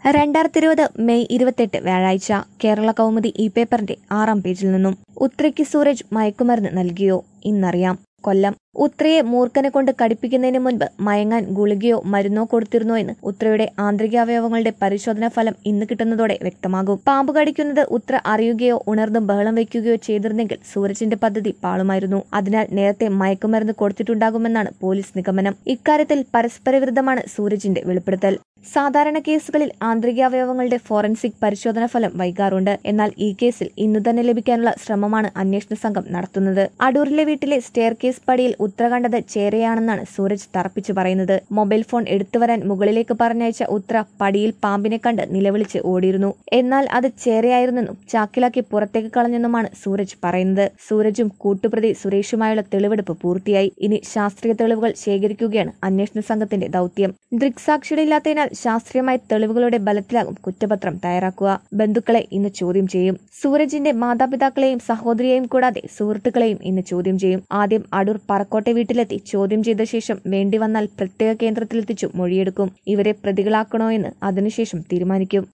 രണ്ടായിരത്തി ഇരുപത് മെയ് ഇരുപത്തെട്ട് വ്യാഴാഴ്ച കേരള കൗമുദി ഇ പേപ്പറിന്റെ ആറാം പേജിൽ നിന്നും ഉത്രയ്ക്ക് സൂരജ് മയക്കുമരുന്ന് നൽകിയോ ഇന്നറിയാം കൊല്ലം ഉത്രയെ മൂർഖനെ കൊണ്ട് കടിപ്പിക്കുന്നതിന് മുൻപ് മയങ്ങാൻ ഗുളികയോ മരുന്നോ കൊടുത്തിരുന്നോ എന്ന് ഉത്രയുടെ ആന്തരികാവയവങ്ങളുടെ പരിശോധനാ ഫലം ഇന്ന് കിട്ടുന്നതോടെ വ്യക്തമാകും പാമ്പ് കടിക്കുന്നത് ഉത്ര അറിയുകയോ ഉണർന്നും ബഹളം വയ്ക്കുകയോ ചെയ്തിരുന്നെങ്കിൽ സൂരജിന്റെ പദ്ധതി പാളുമായിരുന്നു അതിനാൽ നേരത്തെ മയക്കുമരുന്ന് കൊടുത്തിട്ടുണ്ടാകുമെന്നാണ് പോലീസ് നിഗമനം ഇക്കാര്യത്തിൽ പരസ്പര വിരുദ്ധമാണ് സൂരജിന്റെ വെളിപ്പെടുത്തൽ സാധാരണ കേസുകളിൽ ആന്തരികാവയവങ്ങളുടെ ഫോറൻസിക് പരിശോധനാ ഫലം വൈകാറുണ്ട് എന്നാൽ ഈ കേസിൽ ഇന്നു തന്നെ ലഭിക്കാനുള്ള ശ്രമമാണ് അന്വേഷണ സംഘം നടത്തുന്നത് അടൂരിലെ വീട്ടിലെ സ്റ്റെയർ കേസ് പടിയിൽ ഉത്ര കണ്ടത് ചേരയാണെന്നാണ് സൂരജ് തറപ്പിച്ചു പറയുന്നത് മൊബൈൽ ഫോൺ എടുത്തുവരാൻ മുകളിലേക്ക് പറഞ്ഞയച്ച ഉത്ര പടിയിൽ പാമ്പിനെ കണ്ട് നിലവിളിച്ച് ഓടിയിരുന്നു എന്നാൽ അത് ചേരയായിരുന്നെന്നും ചാക്കിലാക്കി പുറത്തേക്ക് കളഞ്ഞെന്നുമാണ് സൂരജ് പറയുന്നത് സൂരജും കൂട്ടുപ്രതി സുരേഷുമായുള്ള തെളിവെടുപ്പ് പൂർത്തിയായി ഇനി ശാസ്ത്രീയ തെളിവുകൾ ശേഖരിക്കുകയാണ് അന്വേഷണ സംഘത്തിന്റെ ദൌത്യം ദൃക്സാക്ഷികളില്ലാത്തതിനാൽ ശാസ്ത്രീയമായ തെളിവുകളുടെ ബലത്തിലാകും കുറ്റപത്രം തയ്യാറാക്കുക ബന്ധുക്കളെ ഇന്ന് ചോദ്യം ചെയ്യും സൂരജിന്റെ മാതാപിതാക്കളെയും സഹോദരിയെയും കൂടാതെ സുഹൃത്തുക്കളെയും ഇന്ന് ചോദ്യം ചെയ്യും ആദ്യം അടൂർ പറക്കോട്ടെ വീട്ടിലെത്തി ചോദ്യം ചെയ്ത ശേഷം വേണ്ടി വന്നാൽ പ്രത്യേക കേന്ദ്രത്തിലെത്തിച്ചു മൊഴിയെടുക്കും ഇവരെ പ്രതികളാക്കണോ എന്ന് അതിനുശേഷം തീരുമാനിക്കും